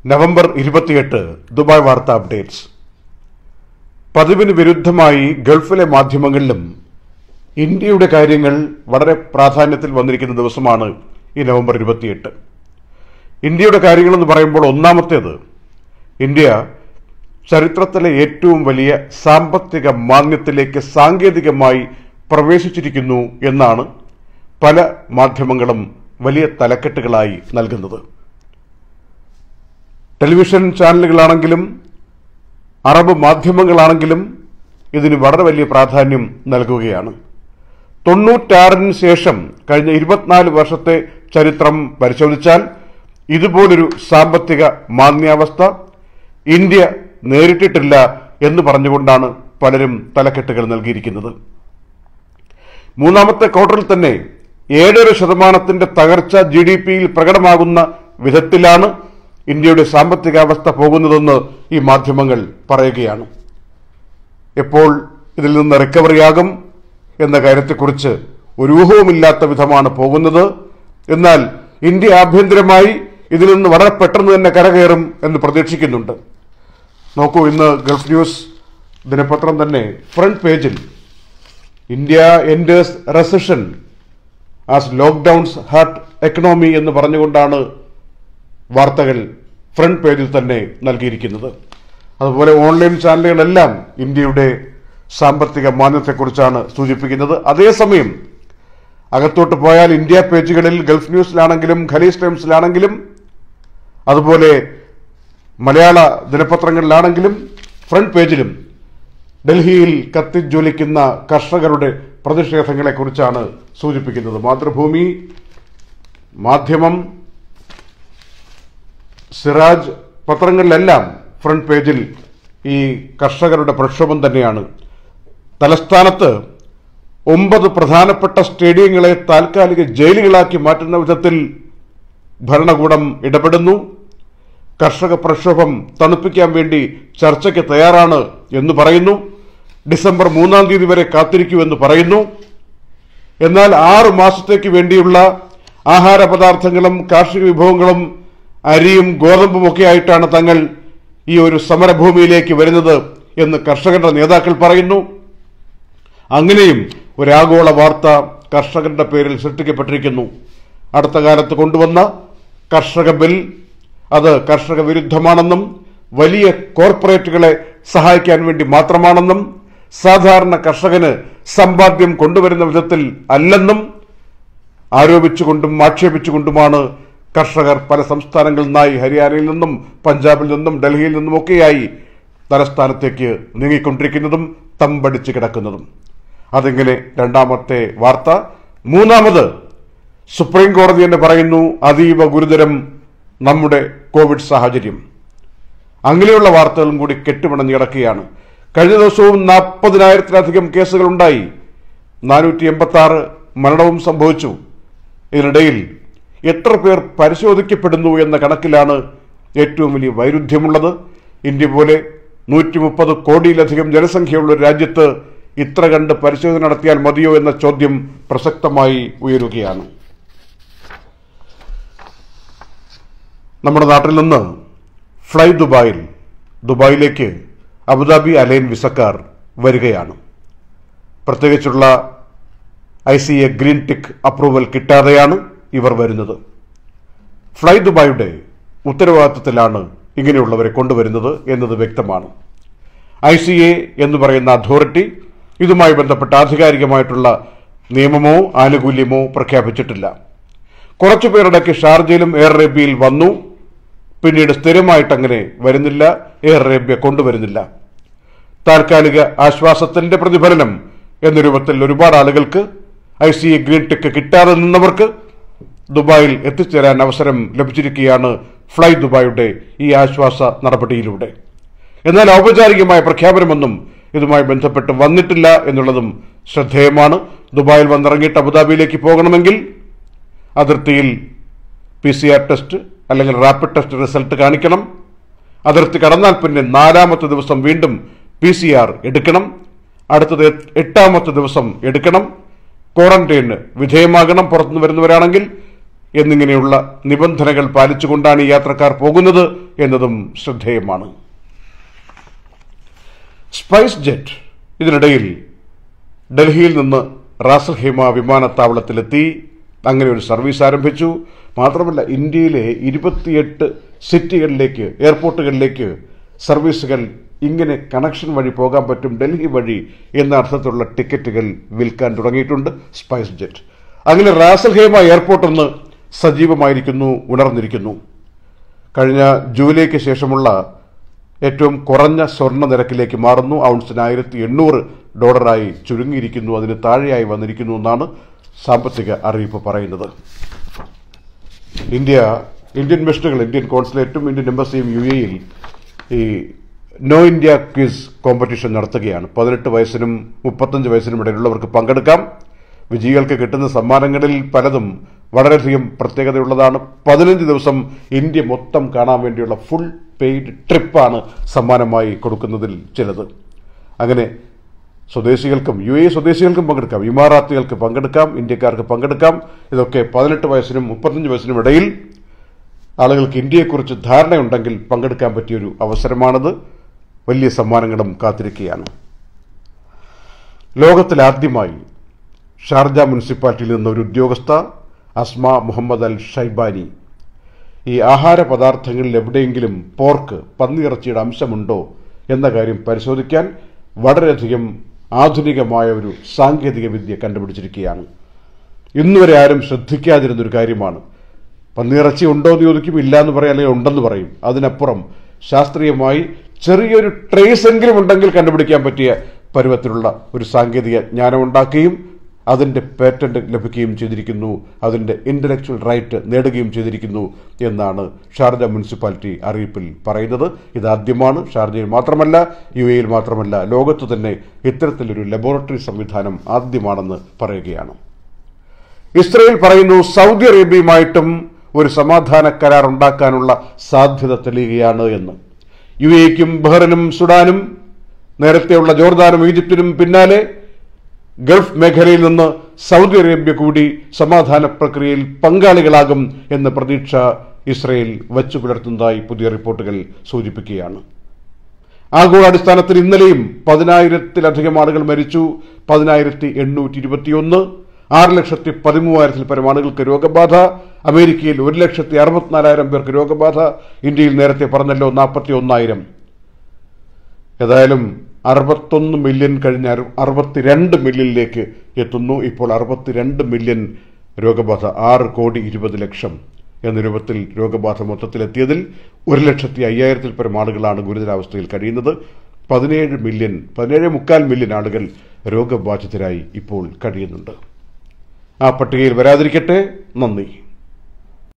November ഇരുപത്തിയെട്ട് Dubai വാർത്ത updates പതിവിന് വിരുദ്ധമായി ഗൾഫിലെ മാധ്യമങ്ങളിലും ഇന്ത്യയുടെ കാര്യങ്ങൾ വളരെ പ്രാധാന്യത്തിൽ വന്നിരിക്കുന്ന ദിവസമാണ് ഈ നവംബർ ഇരുപത്തിയെട്ട് ഇന്ത്യയുടെ കാര്യങ്ങളെന്ന് പറയുമ്പോൾ ഒന്നാമത്തേത് ഇന്ത്യ ചരിത്രത്തിലെ ഏറ്റവും വലിയ സാമ്പത്തിക മാന്യത്തിലേക്ക് സാങ്കേതികമായി പ്രവേശിച്ചിരിക്കുന്നു എന്നാണ് പല മാധ്യമങ്ങളും വലിയ തലക്കെട്ടുകളായി നൽകുന്നത് ടെലിവിഷൻ ചാനലുകളാണെങ്കിലും അറബ് മാധ്യമങ്ങളാണെങ്കിലും ഇതിന് വളരെ വലിയ പ്രാധാന്യം നൽകുകയാണ് തൊണ്ണൂറ്റാറിന് ശേഷം കഴിഞ്ഞ ഇരുപത്തിനാല് വർഷത്തെ ചരിത്രം പരിശോധിച്ചാൽ ഇതുപോലൊരു സാമ്പത്തിക മാന്യാവസ്ഥ ഇന്ത്യ നേരിട്ടിട്ടില്ല എന്ന് പറഞ്ഞുകൊണ്ടാണ് പലരും തലക്കെട്ടുകൾ നൽകിയിരിക്കുന്നത് മൂന്നാമത്തെ ക്വാർട്ടറിൽ തന്നെ ഏഴര ശതമാനത്തിന്റെ തകർച്ച ജി ഡി പിയിൽ പ്രകടമാകുന്ന വിധത്തിലാണ് ഇന്ത്യയുടെ സാമ്പത്തികാവസ്ഥ പോകുന്നതെന്ന് ഈ മാധ്യമങ്ങൾ പറയുകയാണ് എപ്പോൾ ഇതിൽ നിന്ന് റിക്കവറിയാകും എന്ന കാര്യത്തെക്കുറിച്ച് ഒരു ഊഹവുമില്ലാത്ത വിധമാണ് പോകുന്നത് എന്നാൽ ഇന്ത്യ ആഭ്യന്തരമായി ഇതിൽ നിന്ന് വളരെ പെട്ടെന്ന് തന്നെ കരകയറും എന്ന് പ്രതീക്ഷിക്കുന്നുണ്ട് നോക്കൂ ഇന്ന് ഗൾഫ് ന്യൂസ് ദിനപത്രം തന്നെ ഫ്രണ്ട് പേജിൽ India ends recession as lockdowns hurt economy എന്ന് പറഞ്ഞുകൊണ്ടാണ് വാർത്തകൾ ഫ്രണ്ട് പേജിൽ തന്നെ നൽകിയിരിക്കുന്നത് അതുപോലെ ഓൺലൈൻ ചാനലുകളെല്ലാം ഇന്ത്യയുടെ സാമ്പത്തിക മാന്യത്തെക്കുറിച്ചാണ് സൂചിപ്പിക്കുന്നത് അതേസമയം അകത്തോട്ട് പോയാൽ ഇന്ത്യ പേജുകളിൽ ഗൾഫ് ന്യൂസിലാണെങ്കിലും ഖലീസ് ടൈംസിലാണെങ്കിലും അതുപോലെ മലയാള ദിനപത്രങ്ങളിലാണെങ്കിലും ഫ്രണ്ട് പേജിലും ഡൽഹിയിൽ കത്തിജ്വലിക്കുന്ന കർഷകരുടെ പ്രതിഷേധങ്ങളെക്കുറിച്ചാണ് സൂചിപ്പിക്കുന്നത് മാതൃഭൂമി മാധ്യമം സിറാജ് പത്രങ്ങളിലെല്ലാം ഫ്രണ്ട് പേജിൽ ഈ കർഷകരുടെ പ്രക്ഷോഭം തന്നെയാണ് തലസ്ഥാനത്ത് ഒമ്പത് പ്രധാനപ്പെട്ട സ്റ്റേഡിയങ്ങളെ താൽക്കാലിക ജയിലുകളാക്കി മാറ്റുന്ന വിധത്തിൽ ഭരണകൂടം ഇടപെടുന്നു കർഷക പ്രക്ഷോഭം തണുപ്പിക്കാൻ വേണ്ടി ചർച്ചയ്ക്ക് തയ്യാറാണ് എന്ന് പറയുന്നു ഡിസംബർ മൂന്നാം തീയതി വരെ കാത്തിരിക്കൂ എന്ന് പറയുന്നു എന്നാൽ ആറു മാസത്തേക്ക് വേണ്ടിയുള്ള ആഹാര പദാർത്ഥങ്ങളും കാർഷിക വിഭവങ്ങളും അരിയും ഗോതമ്പും ഒക്കെ ആയിട്ടാണ് തങ്ങൾ ഈ ഒരു സമരഭൂമിയിലേക്ക് വരുന്നത് എന്ന് കർഷകരുടെ നേതാക്കൾ പറയുന്നു അങ്ങനെയും ഒരാഗോള വാർത്ത കർഷകരുടെ പേരിൽ സൃഷ്ടിക്കപ്പെട്ടിരിക്കുന്നു അടുത്ത കാലത്ത് കൊണ്ടുവന്ന കർഷക ബിൽ അത് കർഷക വിരുദ്ധമാണെന്നും വലിയ കോർപ്പറേറ്റുകളെ സഹായിക്കാൻ വേണ്ടി മാത്രമാണെന്നും സാധാരണ കർഷകന് സമ്പാദ്യം കൊണ്ടുവരുന്ന വിധത്തിൽ അല്ലെന്നും ആരോപിച്ചുകൊണ്ടും ആക്ഷേപിച്ചുകൊണ്ടുമാണ് കർഷകർ പല സംസ്ഥാനങ്ങളിൽ നിന്നായി ഹരിയാനയിൽ നിന്നും പഞ്ചാബിൽ നിന്നും ഡൽഹിയിൽ നിന്നുമൊക്കെയായി തലസ്ഥാനത്തേക്ക് നീങ്ങിക്കൊണ്ടിരിക്കുന്നതും തമ്പടിച്ച് കിടക്കുന്നതും അതിങ്ങനെ രണ്ടാമത്തെ വാർത്ത മൂന്നാമത് സുപ്രീം കോടതി തന്നെ പറയുന്നു അതീവ ഗുരുതരം നമ്മുടെ കോവിഡ് സാഹചര്യം അങ്ങനെയുള്ള വാർത്തകളും കൂടി കെട്ടുപിണഞ്ഞ് കിടക്കുകയാണ് കഴിഞ്ഞ ദിവസവും നാൽപ്പതിനായിരത്തിലധികം കേസുകൾ ഉണ്ടായി നാനൂറ്റി എൺപത്തി ആറ് മരണവും സംഭവിച്ചു ഇതിനിടയിൽ എത്ര പേർ പരിശോധിക്കപ്പെടുന്നു എന്ന കണക്കിലാണ് ഏറ്റവും വലിയ വൈരുദ്ധ്യമുള്ളത് ഇന്ത്യ പോലെ നൂറ്റി മുപ്പത് കോടിയിലധികം ജനസംഖ്യയുള്ള ഒരു രാജ്യത്ത് ഇത്ര കണ്ട് പരിശോധന നടത്തിയാൽ മതിയോ എന്ന ചോദ്യം പ്രസക്തമായി ഉയരുകയാണ് നമ്മുടെ നാട്ടിൽ നിന്ന് ഫ്ലൈ ദുബായിൽ ദുബായിലേക്ക് അബുദാബി അലൈൻ വിസക്കാർ വരികയാണ് പ്രത്യേകിച്ചുള്ള I C A green tick approval കിട്ടാതെയാണ് ഇവർ വരുന്നത് ഫ്ലൈ ദുബായിയുടെ ഉത്തരവാദിത്തത്തിലാണ് ഇങ്ങനെയുള്ളവരെ കൊണ്ടുവരുന്നത് എന്നത് വ്യക്തമാണ് ഐ സി എ എന്ന് പറയുന്ന അതോറിറ്റി ഇതുമായി ബന്ധപ്പെട്ട ആധികാരികമായിട്ടുള്ള നിയമമോ ആനുകൂല്യമോ പ്രഖ്യാപിച്ചിട്ടില്ല കുറച്ചു പേരിടയ്ക്ക് ഷാർജയിലും എയർ അറേബ്യയിൽ വന്നു പിന്നീട് സ്ഥിരമായിട്ട് അങ്ങനെ വരുന്നില്ല എയർ അറേബ്യ കൊണ്ടുവരുന്നില്ല താൽക്കാലിക ആശ്വാസത്തിന്റെ പ്രതിഫലനം എന്ന രൂപത്തിൽ ഒരുപാട് ആളുകൾക്ക് I C A green tick കിട്ടാതെ നിന്നവർക്ക് ദുബായിൽ എത്തിച്ചേരാൻ അവസരം ലഭിച്ചിരിക്കുകയാണ് ഫ്ലൈ ദുബായിയുടെ ഈ ആശ്വാസ നടപടിയിലൂടെ എന്നാൽ ഔപചാരികമായ പ്രഖ്യാപനമൊന്നും ഇതുമായി ബന്ധപ്പെട്ട് വന്നിട്ടില്ല എന്നുള്ളതും ശ്രദ്ധേയമാണ് ദുബായിൽ വന്നിറങ്ങിയിട്ട് അബുദാബിയിലേക്ക് പോകണമെങ്കിൽ അതിർത്തിയിൽ പി സി ആർ ടെസ്റ്റ് അല്ലെങ്കിൽ റാപ്പിഡ് ടെസ്റ്റ് റിസൾട്ട് കാണിക്കണം അതിർത്തി കടന്നാൽ പിന്നെ നാലാമത്തെ ദിവസം വീണ്ടും പി സി ആർ എടുക്കണം അടുത്തത് എട്ട് എട്ടാമത്തെ ദിവസം എടുക്കണം ക്വാറന്റൈന് വിധേയമാകണം പുറത്തുനിന്ന് വരുന്നവരാണെങ്കിൽ എന്നിങ്ങനെയുള്ള നിബന്ധനകൾ പാലിച്ചുകൊണ്ടാണ് ഈ യാത്രക്കാർ പോകുന്നത് എന്നതും ശ്രദ്ധേയമാണ് സ്പൈസ് ജെറ്റ് ഇതിനിടയിൽ ഡൽഹിയിൽ നിന്ന് റാസൽഹേമ വിമാനത്താവളത്തിലെത്തി അങ്ങനെ ഒരു സർവീസ് ആരംഭിച്ചു മാത്രമല്ല ഇന്ത്യയിലെ ഇരുപത്തിയെട്ട് സിറ്റികളിലേക്ക് എയർപോർട്ടുകളിലേക്ക് സർവീസുകൾ ഇങ്ങനെ കണക്ഷൻ വഴി പോകാൻ പറ്റും ഡൽഹി വഴി എന്ന അർത്ഥത്തിലുള്ള ടിക്കറ്റുകൾ വിൽക്കാൻ തുടങ്ങിയിട്ടുണ്ട് സ്പൈസ് ജെറ്റ് അങ്ങനെ റാസൽഹേമ എയർപോർട്ട് ഒന്ന് സജീവമായിരിക്കുന്നു ഉണർന്നിരിക്കുന്നു കഴിഞ്ഞ ജൂലൈക്ക് ശേഷമുള്ള ഏറ്റവും കുറഞ്ഞ സ്വർണ്ണ നിരക്കിലേക്ക് മാറുന്നു ഔൺസിന് ആയിരത്തി എണ്ണൂറ് ഡോളറായി ചുരുങ്ങിയിരിക്കുന്നു അതിന് താഴെയായി വന്നിരിക്കുന്നു എന്നാണ് സാമ്പത്തിക അറിയിപ്പ് പറയുന്നത് ഇന്ത്യ ഇന്ത്യൻ മിഷനുകൾ ഇന്ത്യൻ കോൺസുലേറ്റും ഇന്ത്യൻ എംബസിയും യു എയിൽ ഈ നോ ഇന്ത്യ ക്വിസ് കോമ്പറ്റീഷൻ നടത്തുകയാണ് പതിനെട്ട് വയസ്സിനും മുപ്പത്തഞ്ച് വയസ്സിനും ഇടയിലുള്ളവർക്ക് പങ്കെടുക്കാം വിജയികൾക്ക് കിട്ടുന്ന സമ്മാനങ്ങളിൽ പലതും വളരെയധികം പ്രത്യേകതയുള്ളതാണ് പതിനഞ്ച് ദിവസം ഇന്ത്യ മൊത്തം കാണാൻ വേണ്ടിയുള്ള ഫുൾ പെയ്ഡ് ട്രിപ്പാണ് സമ്മാനമായി കൊടുക്കുന്നതിൽ ചിലത് അങ്ങനെ സ്വദേശികൾക്കും യു എ സ്വദേശികൾക്കും പങ്കെടുക്കാം ഇമാറാത്തികൾക്ക് പങ്കെടുക്കാം ഇന്ത്യക്കാർക്ക് പങ്കെടുക്കാം ഇതൊക്കെ പതിനെട്ട് വയസ്സിനും മുപ്പത്തഞ്ച് വയസ്സിനും ഇടയിൽ ആളുകൾക്ക് ഇന്ത്യയെക്കുറിച്ച് ധാരണയുണ്ടെങ്കിൽ പങ്കെടുക്കാൻ പറ്റിയൊരു അവസരമാണത് വലിയ സമ്മാനങ്ങളും കാത്തിരിക്കുകയാണ് ലോകത്തിലാദ്യമായി ഷാർജ മുനിസിപ്പാലിറ്റിയിൽ നിന്ന് ഒരു ഉദ്യോഗസ്ഥ അസ്മ മുഹമ്മദ് അൽ ഷൈബാനി ഈ ആഹാര പദാർത്ഥങ്ങളിൽ എവിടെയെങ്കിലും പോർക്ക് പന്നിയിറച്ചിയുടെ അംശമുണ്ടോ എന്ന കാര്യം പരിശോധിക്കാൻ വളരെയധികം ആധുനികമായ ഒരു സാങ്കേതിക വിദ്യ കണ്ടുപിടിച്ചിരിക്കുകയാണ് ഇന്നുവരെ ആരും ശ്രദ്ധിക്കാതിരുന്നൊരു കാര്യമാണ് പന്നിയിറച്ചി ഉണ്ടോ എന്ന് ചോദിക്കും ഇല്ല എന്ന് പറയും അല്ലെങ്കിൽ ഉണ്ടെന്ന് പറയും അതിനപ്പുറം ശാസ്ത്രീയമായി ചെറിയൊരു ട്രേസ് എങ്കിലും ഉണ്ടെങ്കിൽ കണ്ടുപിടിക്കാൻ പറ്റിയ പരുവത്തിലുള്ള ഒരു സാങ്കേതിക ജ്ഞാനമുണ്ടാക്കുകയും അതിൻ്റെ പേറ്റന്റ് ലഭിക്കുകയും ചെയ്തിരിക്കുന്നു അതിൻ്റെ ഇന്റലക്ച്വൽ റൈറ്റ് നേടുകയും ചെയ്തിരിക്കുന്നു എന്നാണ് ഷാർജ മുനിസിപ്പാലിറ്റി അറിയിപ്പിൽ പറയുന്നത് ഇതാദ്യമാണ് ഷാർജയിൽ മാത്രമല്ല യു എയിൽ മാത്രമല്ല ലോകത്ത് തന്നെ ഇത്തരത്തിലൊരു ലബോറട്ടറി സംവിധാനം ആദ്യമാണെന്ന് പറയുകയാണ് ഇസ്രയേൽ പറയുന്നു സൗദി അറേബ്യയുമായിട്ടും ഒരു സമാധാന കരാർ ഉണ്ടാക്കാനുള്ള സാധ്യത തെളിയുകയാണ് എന്ന് യു എക്കും ബഹ്റിനും സുഡാനും നേരത്തെയുള്ള ജോർദാനും ഈജിപ്തിനും പിന്നാലെ ഗൾഫ് മേഖലയിൽ നിന്ന് സൗദി അറേബ്യ കൂടി സമാധാന പ്രക്രിയയിൽ പങ്കാളികളാകും എന്ന പ്രതീക്ഷ ഇസ്രയേൽ വച്ചു പുലർത്തുന്നതായി പുതിയ റിപ്പോർട്ടുകൾ സൂചിപ്പിക്കുകയാണ് ആഗോളാടിസ്ഥാനത്തിൽ ഇന്നലെയും പതിനായിരത്തിലധികം ആളുകൾ മരിച്ചു പതിനായിരത്തി എണ്ണൂറ്റി ഇരുപത്തിയൊന്ന് ആറ് ലക്ഷത്തി പതിമൂവായിരത്തിൽ പരം ആളുകൾക്ക് രോഗബാധ അമേരിക്കയിൽ ഒരു ലക്ഷത്തി അറുപത്തിനാലായിരം പേർക്ക് രോഗബാധ ഇന്ത്യയിൽ നേരത്തെ പറഞ്ഞല്ലോ നാൽപ്പത്തി ഒന്നായിരം ഏതായാലും അറുപത്തൊന്ന് മില്യൺ കഴിഞ്ഞ് അറുപത്തിരണ്ട് മില്യണിലേക്ക് എത്തുന്നു ഇപ്പോൾ അറുപത്തിരണ്ട് മില്യൺ രോഗബാധ ആറ് കോടി ഇരുപത് ലക്ഷം എന്ന രൂപത്തിൽ രോഗബാധ മൊത്തത്തിലെത്തിയതിൽ ഒരു ലക്ഷത്തി അയ്യായിരത്തിൽ പരം ആളുകളാണ് ഗുരുതരാവസ്ഥയിൽ കഴിയുന്നത് പതിനേഴ് മില്യൺ പതിനേഴ് മുക്കാൽ മില്യൺ ആളുകൾ രോഗബാധിതരായി ഇപ്പോൾ കഴിയുന്നുണ്ട് ആ പട്ടികയിൽ വരാതിരിക്കട്ടെ നന്ദി